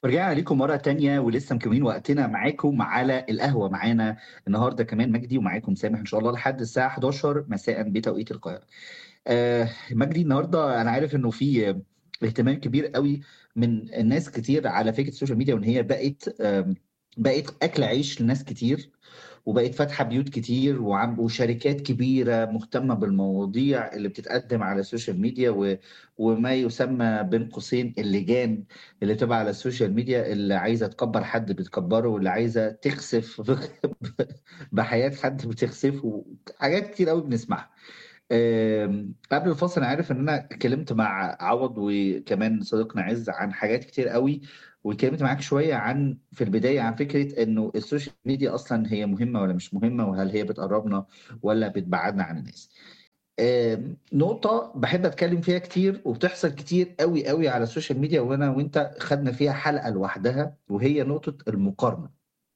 ورجعنا ليكم مرة تانية ولسه مكملين وقتنا معاكم على القهوة معانا النهاردة كمان مجدي ومعاكم سامح إن شاء الله لحد الساعة 11 مساء بتوقيت القاهرة. آه مجدي النهاردة أنا عارف إنه في اهتمام كبير قوي من الناس كتير على فكرة السوشيال ميديا وإن هي بقت آم، بقت أكل عيش لناس كتير وبقت فاتحة بيوت كتير وعم وشركات كبيرة مهتمة بالمواضيع اللي بتتقدم على السوشيال ميديا و... وما يسمى بين قوسين اللجان اللي بتبقى على السوشيال ميديا اللي عايزة تكبر حد بتكبره واللي عايزة تخسف بحياة حد بتخسفه حاجات كتير قوي بنسمعها آم، قبل الفاصل انا عارف ان انا اتكلمت مع عوض وكمان صديقنا عز عن حاجات كتير قوي واتكلمت معاك شويه عن في البدايه عن فكره انه السوشيال ميديا اصلا هي مهمه ولا مش مهمه وهل هي بتقربنا ولا بتبعدنا عن الناس. آم، نقطة بحب أتكلم فيها كتير وبتحصل كتير قوي قوي على السوشيال ميديا وأنا وأنت خدنا فيها حلقة لوحدها وهي نقطة المقارنة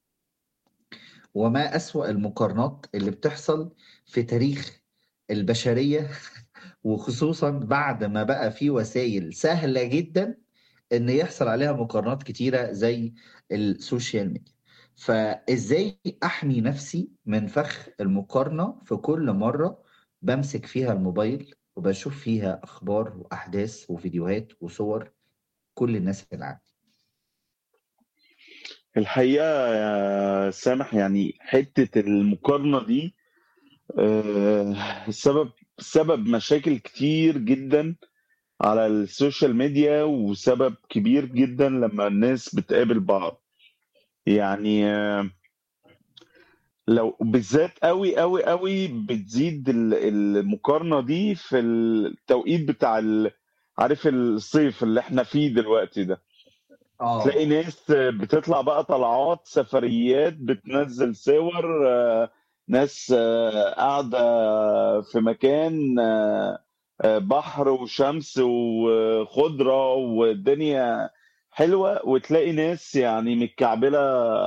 وما أسوأ المقارنات اللي بتحصل في تاريخ البشرية وخصوصا بعد ما بقى في وسائل سهلة جدا ان يحصل عليها مقارنات كتيرة زي السوشيال ميديا فازاي احمي نفسي من فخ المقارنة في كل مرة بمسك فيها الموبايل وبشوف فيها اخبار واحداث وفيديوهات وصور كل الناس في العالم الحقيقة يا سامح يعني حتة المقارنة دي آه، سبب سبب مشاكل كتير جدا على السوشيال ميديا وسبب كبير جدا لما الناس بتقابل بعض يعني آه، لو بالذات قوي قوي قوي بتزيد ال- المقارنة دي في التوقيت بتاع ال- عارف الصيف اللي احنا فيه دلوقتي ده تلاقي اه ناس بتطلع بقى طلعات سفريات بتنزل صور آه، ناس آه، قاعدة في مكان آه، آه، بحر وشمس وخضرة والدنيا حلوة وتلاقي ناس يعني متكعبلة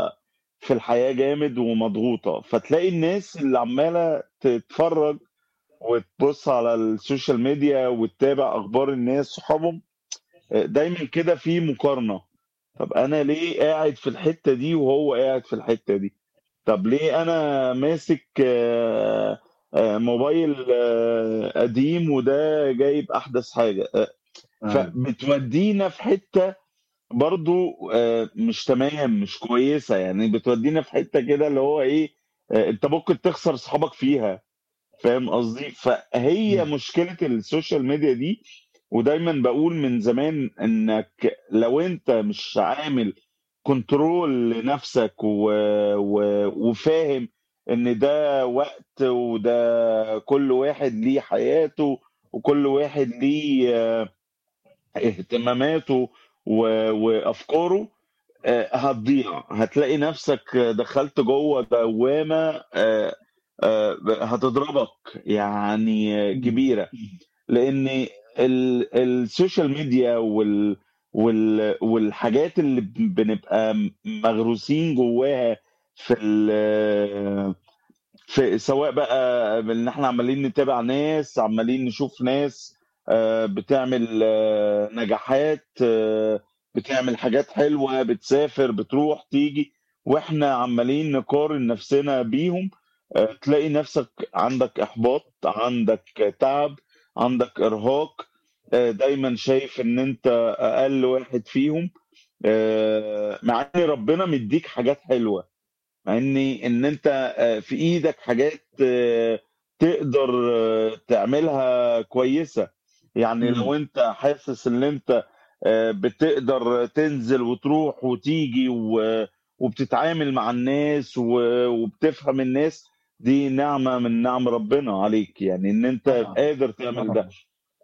في الحياة جامد ومضغوطة فتلاقي الناس اللي عمالة تتفرج وتبص على السوشيال ميديا وتتابع أخبار الناس صحابهم آه، دايما كده في مقارنة طب انا ليه قاعد في الحتة دي وهو قاعد في الحتة دي طب ليه انا ماسك آه، آه، موبايل آه، قديم وده جايب احدث حاجة آه، آه. فبتودينا في حتة برضو آه، مش تمام مش كويسة يعني بتودينا في حتة كده اللي هو ايه آه، انت ممكن تخسر صحابك فيها فاهم قصدي فهي مم. مشكلة السوشيال ميديا دي ودايما بقول من زمان انك لو انت مش عامل كنترول لنفسك و... و... وفاهم ان ده وقت وده كل واحد ليه حياته وكل واحد ليه آه، اهتماماته و... وافكاره آه، هتضيع هتلاقي نفسك دخلت جوه دوامة آه، آه، هتضربك يعني مم. كبيرة لان ال- السوشيال ميديا وال وال والحاجات اللي ب- بنبقى مغروسين جواها في ال في سواء بقى ان احنا عمالين نتابع ناس عمالين نشوف ناس آه، بتعمل آه، نجاحات آه، بتعمل حاجات حلوة بتسافر بتروح تيجي واحنا عمالين نقارن نفسنا بيهم آه، تلاقي نفسك عندك احباط عندك تعب عندك ارهاق آه، دايما شايف ان انت اقل واحد فيهم آه، مع ان ربنا مديك حاجات حلوة مع ان ان انت آه، في ايدك حاجات آه، تقدر آه، تعملها كويسة يعني لو مم. انت حاسس ان انت آه، بتقدر تنزل وتروح وتيجي و- وبتتعامل مع الناس و- وبتفهم الناس دي نعمة من نعم ربنا عليك يعني ان انت طبعا قادر اه تعمل ده طبعا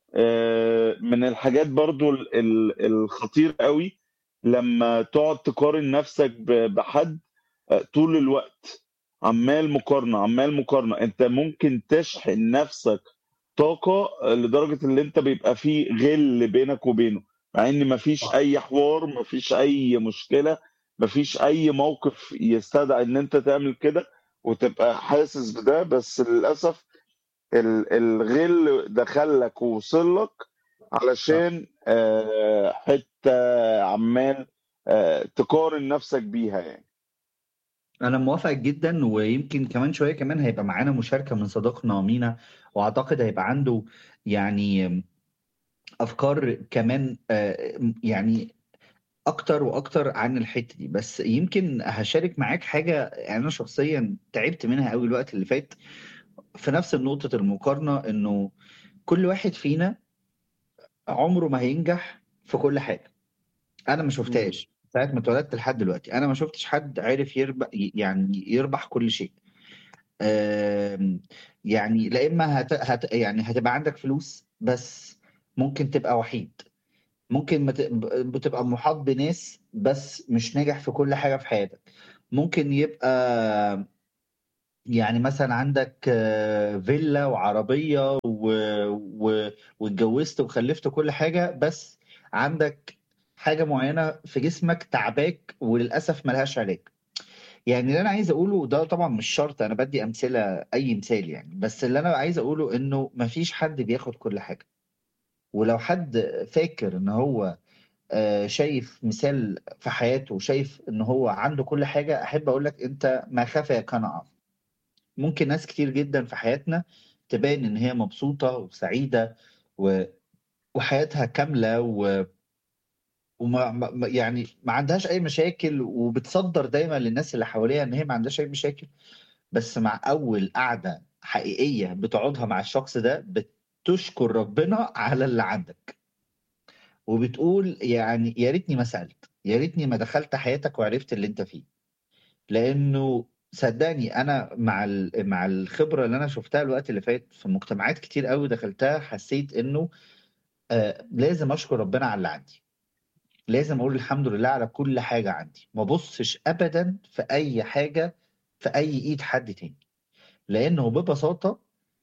آه، من الحاجات برضو ال- ال- الخطير قوي لما تقعد تقارن نفسك ب- بحد آه، طول الوقت عمال مقارنة عمال مقارنة انت ممكن تشحن نفسك طاقة آه، لدرجة ان انت بيبقى فيه غل بينك وبينه مع ان مفيش صح اي حوار مفيش اي مشكلة مفيش اي موقف يستدعي ان انت تعمل كده وتبقى حاسس بده بس للأسف ال- الغل دخلك ووصلك صح علشان آه، حتة عمال آه، تقارن نفسك بيها يعني انا موافقك جدا ويمكن كمان شويه كمان هيبقى معانا مشاركه من صديقنا مينا واعتقد هيبقى عنده يعني افكار كمان آه، يعني اكتر واكتر عن الحته دي بس يمكن هشارك معاك حاجه يعني انا شخصيا تعبت منها قوي الوقت اللي فات في نفس نقطه المقارنه انه كل واحد فينا عمره ما هينجح في كل حاجه انا ما مم. شفتهاش ساعه ما اتولدت لحد دلوقتي انا ما شفتش حد عارف يربح يعني يربح كل شيء آم، يعني لا اما هت... هت... يعني هتبقى عندك فلوس بس ممكن تبقى وحيد ممكن ما ت... بتبقى محاط بناس بس مش ناجح في كل حاجة في حياتك ممكن يبقى يعني مثلا عندك آه، فيلا وعربية و... و... واتجوزت وخلفت كل حاجة بس عندك حاجة معينة في جسمك تعباك وللأسف ملهاش علاج يعني اللي انا عايز اقوله ده طبعا مش شرط انا بدي امثله اي مثال يعني بس اللي انا عايز اقوله انه مفيش حد بياخد كل حاجه ولو حد فاكر ان هو آه، شايف مثال في حياته وشايف ان هو عنده كل حاجه احب اقول لك انت ما خفا كان اعظم ممكن ناس كتير جدا في حياتنا تبان ان هي مبسوطه وسعيده و- وحياتها كامله و وما ما- ما- يعني ما عندهاش اي مشاكل وبتصدر دايما للناس اللي حواليها ان هي ما عندهاش اي مشاكل بس مع أول قعدة حقيقية بتقعدها مع الشخص ده بتشكر ربنا على اللي عندك وبتقول يعني يا ريتني ما سألت يا ريتني ما دخلت حياتك وعرفت اللي انت فيه لأنه صدقني أنا مع ال- مع الخبرة اللي أنا شفتها الوقت اللي فات في مجتمعات كتير قوي دخلتها حسيت إنه آه لازم أشكر ربنا على اللي عندي لازم أقول الحمد لله على كل حاجة عندي ما بصش أبدا في أي حاجة في أي إيد حد تاني لأنه ببساطة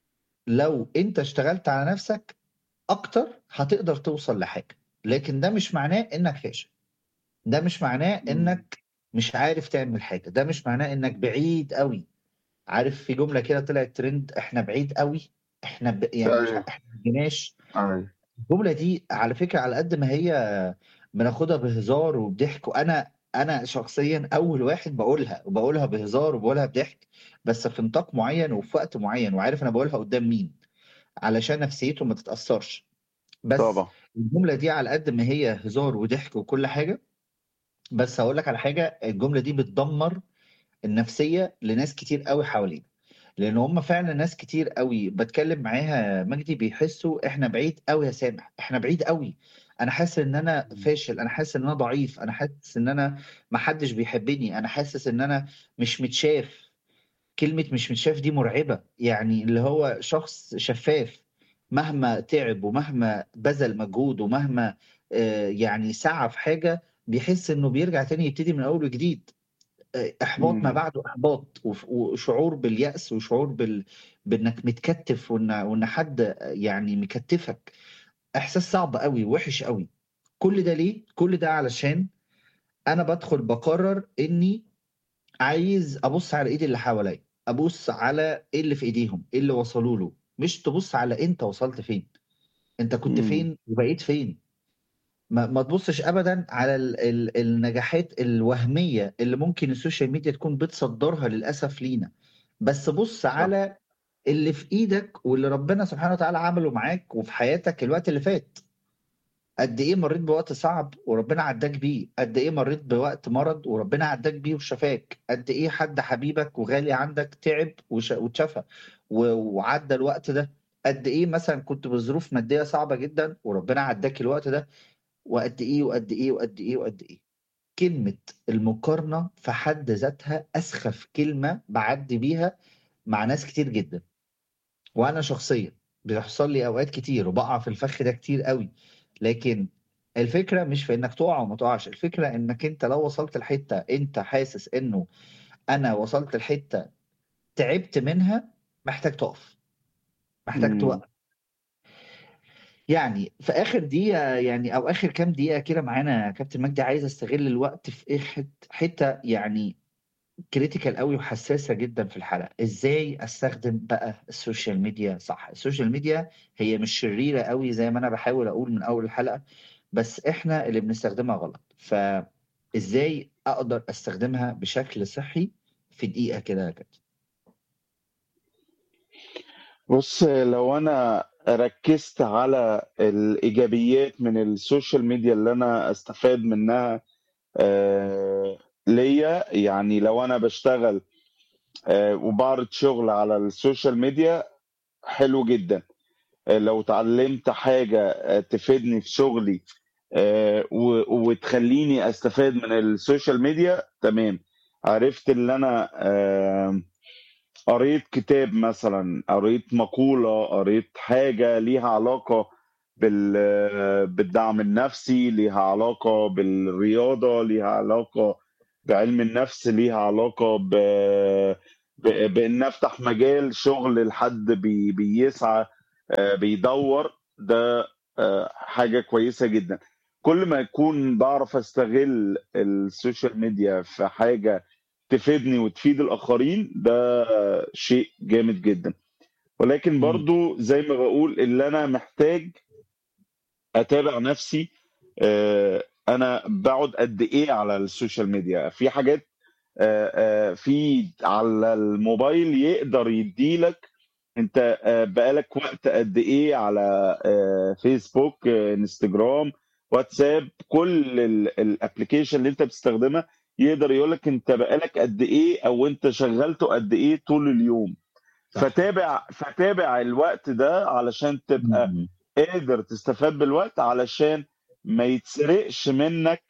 لو انت اشتغلت على نفسك اكتر هتقدر توصل لحاجة لكن ده مش معناه انك فاشل ده مش معناه مم. انك مش عارف تعمل حاجة ده مش معناه انك بعيد قوي عارف في جملة كده طلعت ترند احنا بعيد قوي احنا ب... يعني مش ايوه احنا ما جيناش ايوه الجملة دي على فكرة على قد ما هي بناخدها بهزار وبضحك وانا انا شخصيا اول واحد بقولها وبقولها بهزار وبقولها بضحك بس في نطاق معين وفي وقت معين وعارف انا بقولها قدام مين علشان نفسيته ما تتأثرش بس طبعا الجملة دي على قد ما هي هزار وضحك وكل حاجة بس هقول لك على حاجة الجملة دي بتدمر النفسية لناس كتير قوي حوالينا لأن هم فعلا ناس كتير قوي بتكلم معاها مجدي بيحسوا احنا بعيد قوي يا سامح احنا بعيد قوي انا حاسس ان انا مم. فاشل انا حاسس ان انا ضعيف انا حاسس ان انا محدش بيحبني انا حاسس ان انا مش متشاف كلمة مش متشاف دي مرعبة يعني اللي هو شخص شفاف مهما تعب ومهما بذل مجهود ومهما آه، يعني سعى في حاجة بيحس انه بيرجع تاني يبتدي من اول وجديد آه، احباط ما مم. بعده احباط وف- وشعور باليأس وشعور بال... بانك متكتف وان وان حد يعني مكتفك احساس صعب قوي وحش قوي كل ده ليه؟ كل ده علشان انا بدخل بقرر اني عايز ابص على ايدي اللي حواليا ابص على ايه اللي في ايديهم ايه اللي وصلوا له مش تبص على انت وصلت فين انت كنت مم. فين وبقيت فين ما, ما تبصش ابدا على ال ال النجاحات الوهميه اللي ممكن السوشيال ميديا تكون بتصدرها للاسف لينا بس بص صح على اللي في ايدك واللي ربنا سبحانه وتعالى عمله معاك وفي حياتك الوقت اللي فات قد ايه مريت بوقت صعب وربنا عداك بيه قد ايه مريت بوقت مرض وربنا عداك بيه وشفاك قد ايه حد حبيبك وغالي عندك تعب وش- واتشفى و- وعدى الوقت ده قد ايه مثلا كنت بظروف مادية صعبة جدا وربنا عداك الوقت ده وقد ايه وقد ايه وقد ايه وقد ايه كلمة المقارنة في حد ذاتها أسخف كلمة بعدي بيها مع ناس كتير جدا وانا شخصيا بيحصل لي اوقات كتير وبقع في الفخ ده كتير قوي لكن الفكره مش في انك تقع وما تقعش الفكره انك انت لو وصلت لحته انت حاسس انه انا وصلت لحته تعبت منها محتاج تقف محتاج مم. توقف يعني في اخر دقيقه يعني او اخر كام دقيقه كده معانا يا كابتن مجدي عايز استغل الوقت في ايه حت- حته يعني كريتيكال قوي وحساسه جدا في الحلقه ازاي استخدم بقى السوشيال ميديا صح السوشيال ميديا هي مش شريره قوي زي ما انا بحاول اقول من اول الحلقه بس احنا اللي بنستخدمها غلط ف إزاي أقدر أستخدمها بشكل صحّي في دقيقة كده يا كابتن؟ بُص، لو أنا ركّزت على الإيجابيات من السوشيال ميديا اللي أنا أستفاد منها آآ ليّا، يعني لو أنا باشتغل آآ وباعرض شغل على السوشيال ميديا حلو جدًا، آآ لو اتعلمت حاجة آآ تفيدني في شغلي آآ و وتخلّيني أستفاد من السوشيال ميديا تمام، عرفت اللي أنا آمم قريت كتاب مثلًا، قريت مقولة، قريت حاجة ليها علاقة بال بالدعم النفسي، ليها علاقة بالرياضة، ليها علاقة بعلم النفس، ليها علاقة ب ب بإن أفتح مجال شغل لحد بي بيسعى آآ بيدوّر، ده آآ حاجة كويسة جدًا. كل ما أكون باعرف أستغل السوشيال ميديا في حاجة تفيدني وتفيد الآخرين، ده شيء جامد جدًا. ولكن إمم. برضه زي ما باقول اللي أنا محتاج أتابع نفسي آآ أنا باقعد قد إيه على السوشيال ميديا، في حاجات آآ آآ في على الموبايل يقدر يدّي لك أنت آآ بقى لك وقت قد إيه على آآ فيسبوك، إنستجرام، واتساب، كل ال الapplication اللي أنت بتستخدمها يقدر يقول لك أنت بقى لك قد إيه أو أنت شغّلته قد إيه طول اليوم. صح. فتابع فتابع الوقت ده علشان تبقى إمم. قادر تستفاد بالوقت علشان ما يتسرقش منّك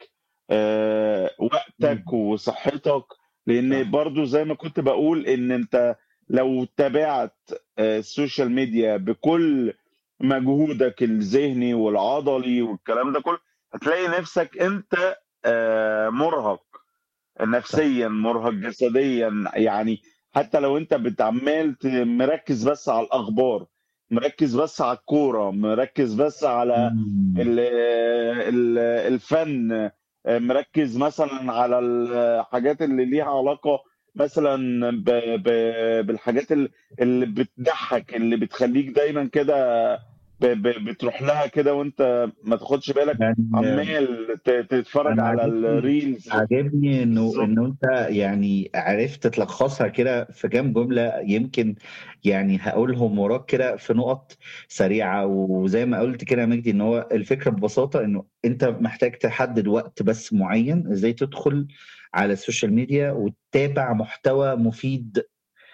آآ وقتك إمم. وصحتك، لإن صح. برضه زي ما كنت باقول إن أنت لو تابعت آآ السوشيال ميديا بكل مجهودك الذهني والعضلي والكلام ده كله، هتلاقي نفسك أنت آآ مُرهق صح. نفسيًا، مُرهق جسديًا، يعني حتى لو أنت بت عمّال ت مركّز بس على الأخبار، مركّز بس على الكورة، مركّز بس على إمم. ال ال الفن، آآ مركّز مثلًا على الحاجات اللي ليها علاقة مثلًا ب ب بالحاجات ال اللي بتضحّك، اللي بتخلّيك دايمًا كده ب ب بتروح لها كده وأنت ما تاخدش بالك، يعني عمّال ت تتفرّج أنا على عاجبني الreels عاجبني إنه بالضبط. إنه أنت يعني عرفت تلخّصها كده في كام جملة يمكن يعني هاقولهم وراك كده في نُقط سريعة، وزي ما قُلت كده يا مجدي إن هو الفكرة ببساطة إنه أنت محتاج تحدد وقت بس معيّن، إزاي تدخل على السوشيال ميديا وتتابع محتوى مفيد،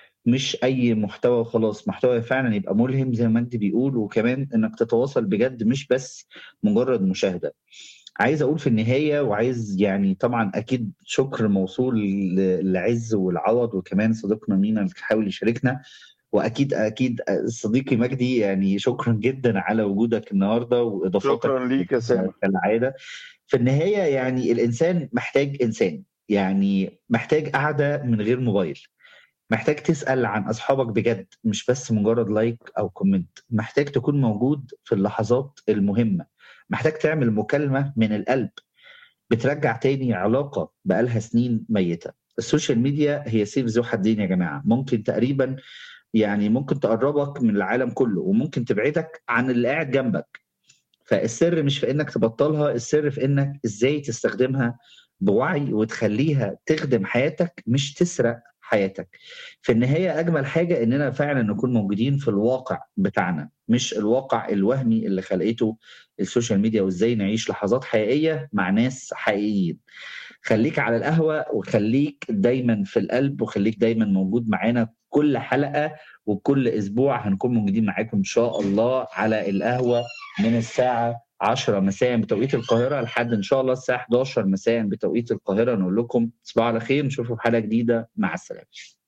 مش أي محتوى وخلاص، محتوى فعلًا يبقى ملهم زي ما مجدي بيقول، وكمان إنك تتواصل بجد مش بس مجرد مشاهدة. عايز أقول في النهاية وعايز يعني طبعًا أكيد شكر موصول ل لعِز والعوض وكمان صديقنا مينا اللي حاول يشاركنا، وأكيد، أكيد آآ صديقي مجدي يعني شكرًا جدًا على وجودك النهارده وإضافاتك شكرًا ليك يا سامح. كالعادة. في النهاية يعني الإنسان محتاج إنسان، يعني محتاج قعدة من غير موبايل، محتاج تسأل عن أصحابك بجد، مش بس مجرد لايك أو كومنت، محتاج تكون موجود في اللحظات المهمة، محتاج تعمل مكالمة من القلب بترجّع تاني علاقة بقى لها سنين ميتة. السوشيال ميديا هي سيف ذو حدين يا جماعة، ممكن تقريبًا يعني ممكن تقرّبك من العالم كله، وممكن تبعدك عن اللي قاعد جنبك. فالسر مش في إنك تبطّلها، السر في إنك إزاي تستخدمها بوعي وتخلّيها تخدم حياتك مش تسرق حياتك. في النهاية أجمل حاجة إننا فعلًا نكون موجودين في الواقع بتاعنا، مش الواقع الوهمي اللي خلقته السوشيال ميديا، وإزاي نعيش لحظات حقيقية مع ناس حقيقيين. خلّيك على القهوة وخلّيك دايمًا في القلب، وخلّيك دايمًا موجود معانا كل حلقة، وكل أسبوع هنكون موجودين معاكم إن شاء الله على القهوة من الساعة 10:00 مساءً بتوقيت القاهرة لحد إن شاء الله الساعة 11:00 مساءً بتوقيت القاهرة، نقول لكم تصبحوا على خير، نشوفكم في حلقة جديدة، مع السلامة.